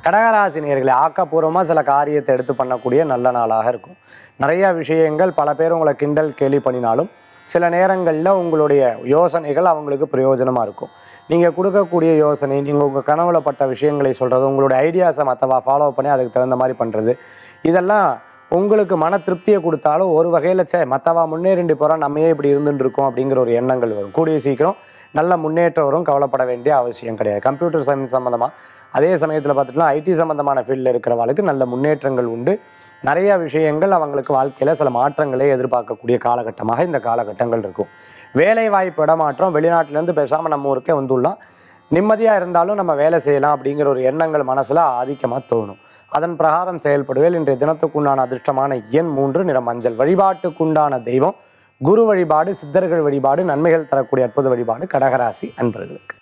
கடகராசி நேர்களை ஆக்கப்பூர்வமாக சில காரியத்தை எடுத்து பண்ணக்கூடிய நல்ல நாளாக இருக்கும் நிறைய விஷயங்கள் பல பேர் உங்களை கிண்டல் கேலி பண்ணினாலும் சில நேரங்களில் உங்களுடைய யோசனைகள் அவங்களுக்கு பிரயோஜனமாக இருக்கும் நீங்கள் கொடுக்கக்கூடிய யோசனை நீங்கள் உங்கள் கனவுல பட்ட விஷயங்களை சொல்கிறது உங்களுடைய ஐடியாஸை மற்றவா ஃபாலோ பண்ணி அதுக்கு தகுந்த மாதிரி பண்ணுறது இதெல்லாம் உங்களுக்கு மன திருப்தியை கொடுத்தாலும் ஒரு வகையில் சே மற்றவா முன்னேறிண்டு போகிறோம் நம்மயே இப்படி இருந்துட்டு இருக்கோம் அப்படிங்கிற ஒரு எண்ணங்கள் வரும் கூடிய சீக்கிரம் நல்ல முன்னேற்றம் வரும் கவலைப்பட வேண்டிய அவசியம் கிடையாது கம்ப்யூட்டர் சயின்ஸ் சம்மந்தமாக அதே சமயத்தில் பார்த்துட்டுலாம் ஐடி சம்மந்தமான ஃபீல்டில் இருக்கிறவங்களுக்கு நல்ல முன்னேற்றங்கள் உண்டு நிறைய விஷயங்கள் அவங்களுக்கு வாழ்க்கையில் சில மாற்றங்களை எதிர்பார்க்கக்கூடிய காலகட்டமாக இந்த காலகட்டங்கள் இருக்கும் வேலை வாய்ப்பு இடமாற்றம் வெளிநாட்டிலேருந்து பேசாமல் நம்ம ஊருக்கே வந்துள்ளோம் நிம்மதியாக இருந்தாலும் நம்ம வேலை செய்யலாம் அப்படிங்கிற ஒரு எண்ணங்கள் மனசில் ஆதிக்கமாக தோணும் அதன் பிரகாரம் செயல்படுவேல் இன்றைய தினத்துக்குண்டான அதிர்ஷ்டமான எண் மூன்று நிற மஞ்சள் வழிபாட்டுக்குண்டான தெய்வம் குரு வழிபாடு சித்தர்கள் வழிபாடு நன்மைகள் தரக்கூடிய அற்புத வழிபாடு கடகராசி அன்பர்களுக்கு